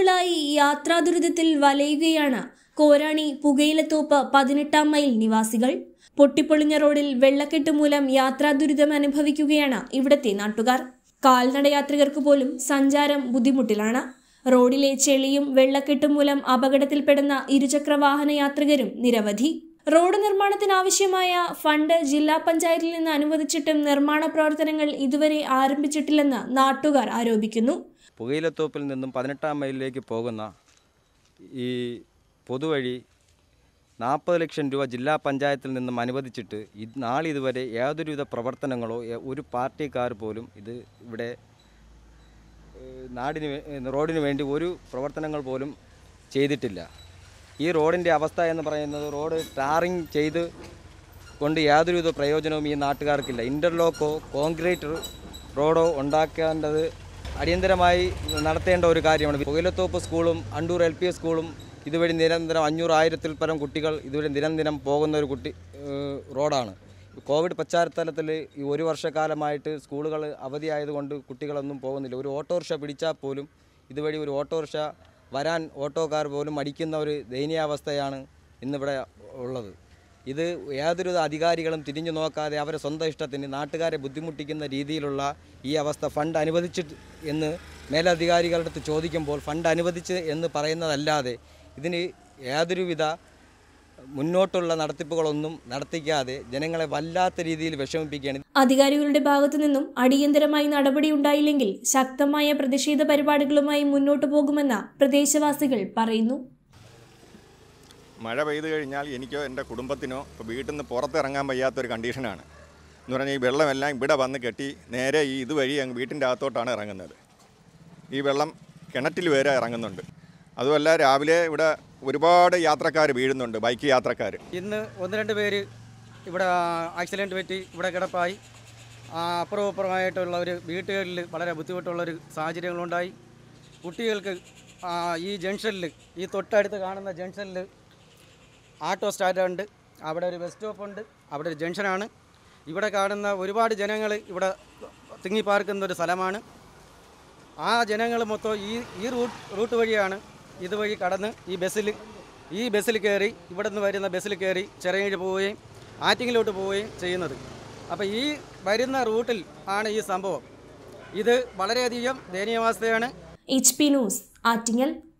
നാളുകളായി യാത്രാ ദുരിതത്തിൽ വലയുകയാണ് കോരാണി പുകയിലത്തോപ്പ് പതിനെട്ടാം മൈൽ നിവാസികൾ പൊട്ടിപ്പൊളിഞ്ഞ റോഡിൽ വെള്ളക്കെട്ട് മൂലം യാത്രാ ദുരിതം അനുഭവിക്കുകയാണ് ഇവിടത്തെ നാട്ടുകാർ കാൽനട യാത്രികർക്ക് പോലും സഞ്ചാരം ബുദ്ധിമുട്ടിലാണ് റോഡിലെ ചെളിയും വെള്ളക്കെട്ടും മൂലം അപകടത്തിൽപ്പെടുന്ന ഇരുചക്ര വാഹന യാത്രികരും നിരവധി റോഡ് നിർമ്മാണത്തിനാവശ്യമായ ഫണ്ട് ജില്ലാ പഞ്ചായത്തിൽ നിന്ന് അനുവദിച്ചിട്ടും നിർമ്മാണ പ്രവർത്തനങ്ങൾ ഇതുവരെ ആരംഭിച്ചിട്ടില്ലെന്ന് നാട്ടുകാർ ആരോപിക്കുന്നു പുകയിലത്തോപ്പിൽ നിന്നും പതിനെട്ടാം മൈലിലേക്ക് പോകുന്ന ഈ പൊതുവഴി നാൽപ്പത് ലക്ഷം രൂപ ജില്ലാ പഞ്ചായത്തിൽ നിന്നും അനുവദിച്ചിട്ട് ഇത് നാളിതുവരെ യാതൊരുവിധ പ്രവർത്തനങ്ങളോ എ- ഒരു പാർട്ടിക്കാർ പോലും ഇത് ഇവിടെ ഏഹ്, നാടിന് വേ- ഏഹ്, റോഡിന് വേണ്ടി ഒരു പ്രവർത്തനങ്ങൾ പോലും ചെയ്തിട്ടില്ല ഈ റോഡിൻ്റെ അവസ്ഥ എന്ന് പറയുന്നത് റോഡ് ടാറിങ് ചെയ്ത് കൊണ്ട് യാതൊരുവിധ പ്രയോജനവും ഈ നാട്ടുകാർക്കില്ല ഇൻ്റർലോക്കോ കോൺക്രീറ്റ് റോഡോ ഉണ്ടാക്കേണ്ടത് അടിയന്തരമായി നടത്തേണ്ട ഒരു കാര്യമാണ് പുകയിലത്തോപ്പ് സ്കൂളും അണ്ടൂർ എൽ പി സ്കൂളും ഇതുവഴി നിരന്തരം അഞ്ഞൂറ് ആയിരത്തിൽ പരം കുട്ടികൾ ഇതുവഴി നിരന്തരം പോകുന്ന ഒരു കുട്ടി ഏഹ്, റോഡാണ് കോവിഡ് പശ്ചാത്തലത്തിൽ ഈ ഒരു വർഷക്കാലമായിട്ട് സ്കൂളുകൾ അവധിയായതുകൊണ്ട് കുട്ടികളൊന്നും പോകുന്നില്ല ഒരു ഓട്ടോറിക്ഷ പിടിച്ചാൽ പോലും ഇതുവഴി ഒരു ഓട്ടോറിക്ഷ വരാൻ ഓട്ടോക്കാർ പോലും മടിക്കുന്ന ഒരു ദയനീയാവസ്ഥയാണ് ഇന്നിവിടെ ഉള്ളത് ഇത് യാതൊരു അധികാരികളും തിരിഞ്ഞു നോക്കാതെ അവരെ സ്വന്തം ഇഷ്ടത്തിന് നാട്ടുകാരെ ബുദ്ധിമുട്ടിക്കുന്ന രീതിയിലുള്ള ഈ അവസ്ഥ ഫണ്ട് അനുവദിച്ചിട്ട് എന്ന് മേലധികാരികളുടെ അടുത്ത് ചോദിക്കുമ്പോൾ ഫണ്ട് അനുവദിച്ച് എന്ന് പറയുന്നതല്ലാതെ ഇതിന് യാതൊരുവിധ മുന്നോട്ടുള്ള നടത്തിപ്പുകളൊന്നും നടത്തിക്കാതെ ജനങ്ങളെ വല്ലാത്ത രീതിയിൽ വിഷമിപ്പിക്കുകയാണ് അധികാരികളുടെ ഭാഗത്തു നിന്നും അടിയന്തരമായി നടപടി ഉണ്ടായില്ലെങ്കിൽ ശക്തമായ പ്രതിഷേധ പരിപാടികളുമായി മുന്നോട്ടു പോകുമെന്ന് പ്രദേശവാസികൾ പറയുന്നു മഴ പെയ്തു കഴിഞ്ഞാൽ എനിക്കോ എൻ്റെ കുടുംബത്തിനോ ഇപ്പോൾ വീട്ടിൽ നിന്ന് പുറത്തിറങ്ങാൻ വയ്യാത്തൊരു കണ്ടീഷനാണ് എന്ന് പറഞ്ഞാൽ ഈ വെള്ളമെല്ലാം ഇവിടെ വന്ന് കെട്ടി നേരെ ഈ ഇതുവഴി അങ്ങ് വീട്ടിൻ്റെ അകത്തോട്ടാണ് ഇറങ്ങുന്നത് ഈ വെള്ളം കിണറ്റിൽ വരെ ഇറങ്ങുന്നുണ്ട് അതുമല്ല രാവിലെ ഇവിടെ ഒരുപാട് യാത്രക്കാർ വീഴുന്നുണ്ട് ബൈക്ക് യാത്രക്കാർ ഇന്ന് ഒന്ന് രണ്ട് പേര് ഇവിടെ ആക്സിഡൻറ്റ് പറ്റി ഇവിടെ കിടപ്പായി ആ, അപ്പുറവും അപ്പുറമായിട്ടുള്ള ഒരു വീട്ടുകളിൽ വളരെ ബുദ്ധിമുട്ടുള്ള ഒരു സാഹചര്യങ്ങളുണ്ടായി കുട്ടികൾക്ക് ആ, ഈ ജംഗ്ഷനിൽ ഈ തൊട്ടടുത്ത് കാണുന്ന ജംഗ്ഷനിൽ ആട്ടോ സ്റ്റാൻഡ് ഉണ്ട് അവിടെ ഒരു ബസ് സ്റ്റോപ്പ് ഉണ്ട് അവിടെ ഒരു ജംഗ്ഷനാണ് ഇവിടെ കാണുന്ന ഒരുപാട് ജനങ്ങൾ ഇവിടെ തിങ്ങി പാർക്കുന്ന ഒരു സ്ഥലമാണ് ആ ജനങ്ങൾ മൊത്തം ഈ ഈ റൂട്ട് റൂട്ട് വഴിയാണ് ഇതുവഴി കടന്ന് ഈ ബസ്സിൽ ഈ ബസ്സിൽ കയറി ഇവിടെ നിന്ന് വരുന്ന ബസ്സിൽ കയറി ചെറിയ പോവുകയും ആറ്റിങ്ങിലോട്ട് പോവുകയും ചെയ്യുന്നത് അപ്പോൾ ഈ വരുന്ന റൂട്ടിൽ ആണ് ഈ സംഭവം ഇത് വളരെയധികം ദയനീയാവസ്ഥയാണ് എച്ച് പി ന്യൂസ് ആറ്റിങ്ങൽ